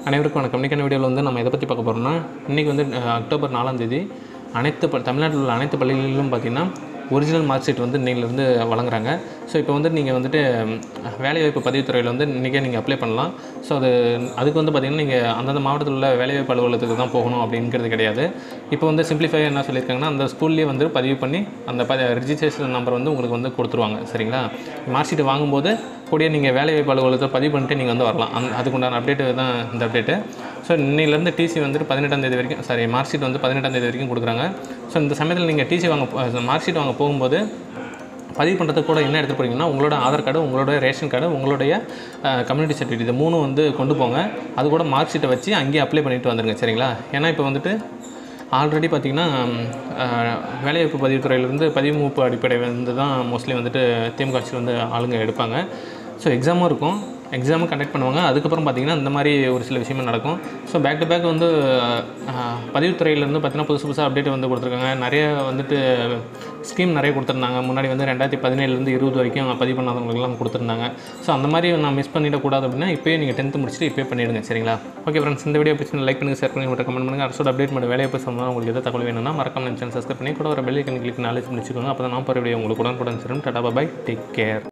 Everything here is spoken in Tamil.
அனைவருக்கும் வணக்கம் இன்றைக்கான வீடியோவில் வந்து நம்ம எதை பற்றி பார்க்க போகிறோம்னா இன்றைக்கி வந்து அஹ், அக்டோபர் நாலாம் தேதி அனைத்து ப தமிழ்நாட்டில் உள்ள அனைத்து பள்ளிகளிலும் பார்த்திங்கன்னா ஒரிஜினல் மார்க் ஷீட் வந்து இன்னையிலேருந்து வழங்குறாங்க ஸோ இப்போ வந்து நீங்கள் வந்துட்டு ம், வேலைவாய்ப்பு பதிவுத்துறையில் வந்து இன்றைக்கே நீங்கள் அப்ளை பண்ணலாம் ஸோ அது அதுக்கு வந்து பார்த்திங்கன்னா நீங்கள் அந்தந்த மாவட்டத்தில் உள்ள வேலைவாய்ப்பு அலுவலகத்துக்கு தான் போகணும் அப்படிங்கிறது கிடையாது இப்போ வந்து சிம்பிளிஃபை என்ன சொல்லியிருக்காங்கன்னா அந்த ஸ்கூல்லேயே வந்து பதிவு பண்ணி அந்த ப ரிஜிஸ்ட்ரேஷன் நம்பர் வந்து உங்களுக்கு வந்து கொடுத்துருவாங்க சரிங்களா மார்க் ஷீட் வாங்கும்போது கூடிய நீங்கள் வேலைவாய்ப்பு அலுவலகத்தை பதிவு பண்ணிட்டு நீங்கள் வந்து வரலாம் அந்த அதுக்குண்டான அப்டேட்டு தான் இந்த அப்டேட்டு ஸோ இன்னையிலேருந்து டிசி வந்துட்டு பதினெட்டாம் தேதி வரைக்கும் சாரி மார்க் ஷீட் வந்து பதினெட்டாம் தேதி வரைக்கும் கொடுக்குறாங்க ஸோ இந்த சமயத்தில் நீங்கள் டிசி வாங்க மார்க் ஷீட் வாங்க போகும்போது பதிவு பண்ணுறதுக்கு கூட என்ன எடுத்து போகிறீங்கன்னா உங்களோட ஆதார் கார்டு உங்களோட ரேஷன் கார்டு உங்களுடைய கம்யூனிட்டி சர்டிஃபிகேட் இது மூணும் வந்து கொண்டு போங்க அது கூட மார்க் ஷீட்டை வச்சு அங்கேயே அப்ளை பண்ணிட்டு வந்துருங்க சரிங்களா ஏன்னா இப்போ வந்துட்டு ஆல்ரெடி பார்த்திங்கன்னா வேலைவாய்ப்பு பதிவுத்துறையிலேருந்து பதிவு மூப்பு அடிப்படை வந்து தான் மோஸ்ட்லி வந்துட்டு திமுக ஆட்சியில் வந்து ஆளுங்க எடுப்பாங்க ஸோ எக்ஸாமும் இருக்கும் எக்ஸாமும் கண்டக்ட் பண்ணுவாங்க அதுக்கப்புறம் பார்த்திங்கன்னா இந்த மாதிரி ஒரு சில விஷயமும் நடக்கும் ஸோ பேக் டு பேக் வந்து அஹ், பதிவுத்துறையிலேருந்து பார்த்திங்கன்னா புதுசு புதுசாக அப்டேட் வந்து கொடுத்துருக்காங்க நிறைய வந்துட்டு ஸ்கீம் நிறைய கொடுத்துருந்தாங்க முன்னாடி வந்து ரெண்டாயிரத்தி பதினேழுலேருந்து இருபது வரைக்கும் பதிவு பண்ணாதவங்களுக்குலாம் கொடுத்துருந்தாங்க ஸோ அந்த மாதிரி நான் மிஸ் பண்ணிடக்கூடாது அப்படின்னா இப்போயே நீங்கள் டென்த்து முடிச்சுட்டு இப்போயே பண்ணிவிடுங்க சரிங்களா ஓகே ஃப்ரெண்ட்ஸ் இந்த வீடியோ பிடிச்சி லைக் பண்ணுங்கள் ஷேர் பண்ணி மட்டும் கமெண்ட் பண்ணுங்கள் அரசோட அப்டேட் பண்ண வேலையை போய் சொன்னால் உங்களுக்கு எதாவது தகவல் வேணும்னா மறக்காம சேனல் சப்ஸ்கிரைப் பண்ணி கூட ஒரு பெல் ஐக்கன் கிளிக் நாலேஜ் முடிச்சுக்கோங்க அப்போ தான் நான் போகிற வீடியோ உங்களுக்கு உடனுக்குடன் சரி டாடா பாய் டேக் கேர்